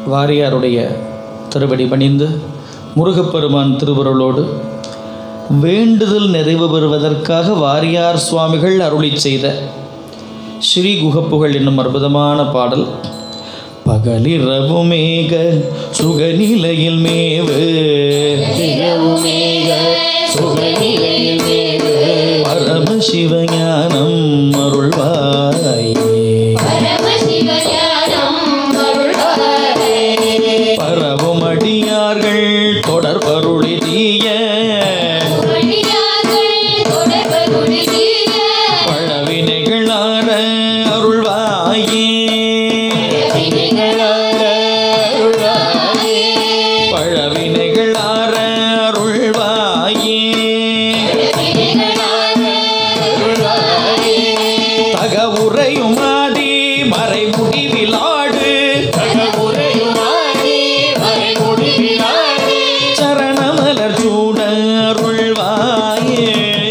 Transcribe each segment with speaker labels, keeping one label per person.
Speaker 1: வாரியாருடைய திருவடி பணிந்து முருகப்பெருமான் திருவருளோடு வேண்டுதல் நிறைவு பெறுவதற்காக வாரியார் சுவாமிகள் அருளி செய்த ஸ்ரீ குகப்புகள் என்னும் அற்புதமான பாடல் பகலிரவு மேக சுகநிலையில் மேவு
Speaker 2: சுகநிலையில் மேவு
Speaker 1: பரமசிவஞானம் அருள்வாயே
Speaker 2: பரமசிவஞானம் அருள்வாரே.
Speaker 1: பரவும் அடியார்கள் தொடர்பருளி தீய
Speaker 2: அடியார்கள் தொடர்பருளி தீர.
Speaker 1: பழவினைகளார அருள்வாயே
Speaker 2: வினைகளார அருள்வாரே.
Speaker 1: பழவினைகளார அருள்வாயே
Speaker 2: வினைகளார அருள்வாரே.
Speaker 1: தகவுரையும் ஆதி மறைமுடிவிலாடு
Speaker 2: தகவுரையுமாறி மறைமுடிவிலாடி.
Speaker 1: சரணமலர் சூட அருள்வாயே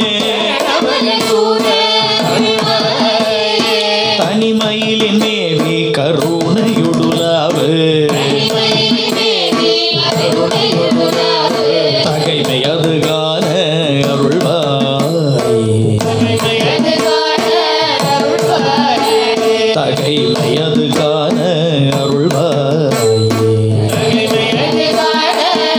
Speaker 2: கமலசூட அருள்வாரே.
Speaker 1: தனிமயிலின் மேவி கருணையுடுலாவு
Speaker 2: தனிமையில் தேவி கருணையுருளாவே.
Speaker 1: தகைமை அது காண அருள்வாயே
Speaker 2: தகைமையதுகாண அருள்வாரே.
Speaker 1: தகைமை அது காண அருள்வாயே
Speaker 2: தகைமையதுகாண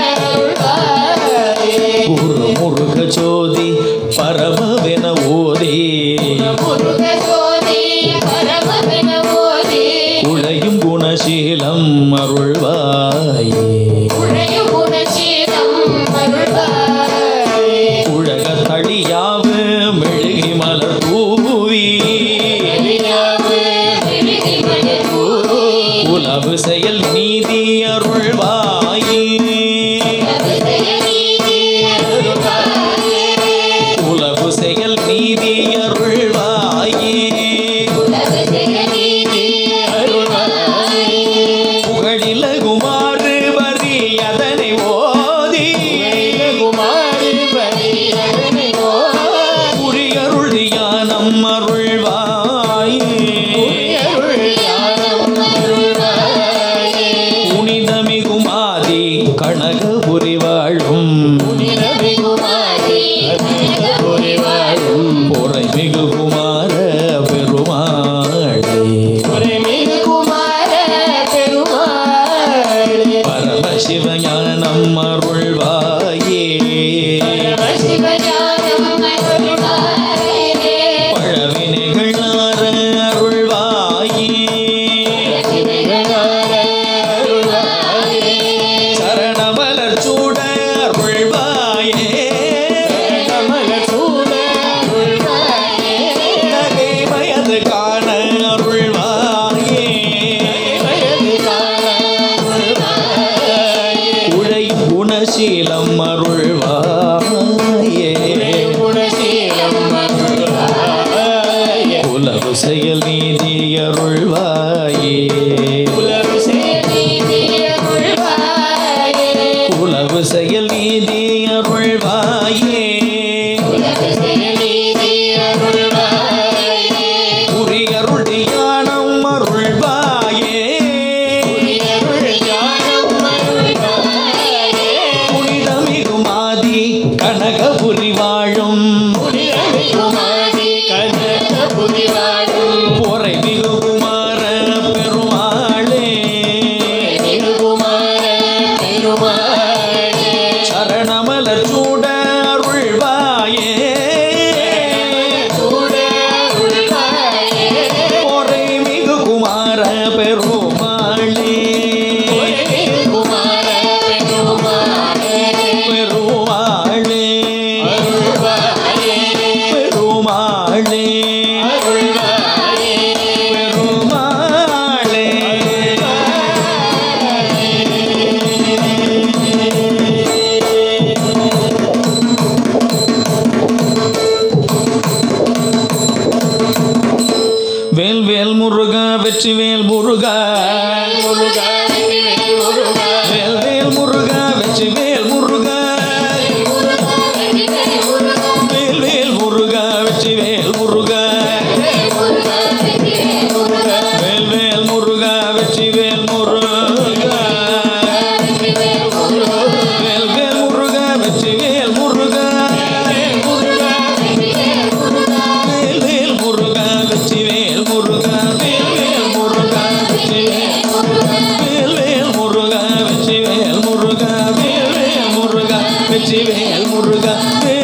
Speaker 2: அருள்வாரே.
Speaker 1: குரு முருக ஜோதி பரமவென ஓதி
Speaker 2: முருக ஜோதி பரமபின ஓதி.
Speaker 1: உழையும் குணசீலம் அருள்வாயே
Speaker 2: உழையும் குணசீலம் அருள்வாரே.
Speaker 1: உலக தளியாவு மெழுகி மலர் தூவி
Speaker 2: எளியாவு விழுதி மலர் பூவி.
Speaker 1: உலவு செயல் நீதி அருள்வாயே
Speaker 2: அபிஷேக நீதி அருள்வாரே.
Speaker 1: உலவு செயல் நீதி அருள்வாயே
Speaker 2: அபிஷேக நீதி அருள்வாரே.
Speaker 1: புகழில குமாறு வரி அதனை ஓதி
Speaker 2: குமாரி பரியதனை ஓதி.
Speaker 1: புரியருள் தியானம் அருள்வாயே
Speaker 2: அருள் ஞானம் அருள்வாரே.
Speaker 1: புனிதமிகுமாதி கனகபுரி வாழும்
Speaker 2: நிரவி குமாரி கனகபுரி வாழும்.
Speaker 1: பொறைமிகு குமார பெருமாளே
Speaker 2: குறைமிகு குமார பெருமாளே.
Speaker 1: பரமசிவஞானம் அருள்வாயே
Speaker 2: பரமசிவஞானம் அருள்வாரே.
Speaker 1: பழவினைகள் நார அருள்வாயே
Speaker 2: சிவகணார அருள்வாரே.
Speaker 1: சரணமலர் சூட அருள்வாயே
Speaker 2: கமலச் சூட அருள்வாரே.
Speaker 1: நகை வயது காண அருள்வாயே
Speaker 2: வயது காண அருள்வாரே.
Speaker 1: உழையும் குணசீலம் அருள்வாயே
Speaker 2: குணசீலம் அருள்வாரே.
Speaker 1: உலகு செயல் நீதி அருள்வாயே
Speaker 2: உலகு செய்தி அருள்வாரே.
Speaker 1: உலகு செயல் நீதி அருள்வாயே
Speaker 2: உலகு செய்தி அருள்வாரே.
Speaker 1: உரியருள் தியானம் அருள்வாயே
Speaker 2: அருள் ஞானம் அருள்வாரே.
Speaker 1: புனிதமிகுமாதி கனகபுரி வாழும்
Speaker 2: புனிதமிகு குமாரி கனகபுரி வாழும்.
Speaker 1: பொறை மிகு குமார பெருமாளே
Speaker 2: மிகு குமார பெருமாளே.
Speaker 1: சரணமலர் சூட அருள்வாயே
Speaker 2: சூட அருள்வாரே.
Speaker 1: பொறை மிகு குமார பெருமாளே
Speaker 2: மிகு குமார பெருமாளே.
Speaker 1: பெருமாளே
Speaker 2: அருள்வாரே.
Speaker 1: பெருமாளே
Speaker 2: அருள்வாரே.
Speaker 1: பெருமாளே வேல் வேல் முருகா வெற்றி வேல் முருகா
Speaker 2: முருகா வெற்றிவேல் முருகா.
Speaker 1: வேல் வேல் முருகா வெற்றி வேல் முருகா
Speaker 2: முருகா வெற்றிவேல் முருகா.
Speaker 1: வேல் வேல் முருகா வெற்றி வேல் முருகா
Speaker 2: முருகா வெற்றிவேல் முருகா.
Speaker 1: வேல் வேல் முருகா வெற்றி வேல் முருகா வெற்றிவேல் முருகா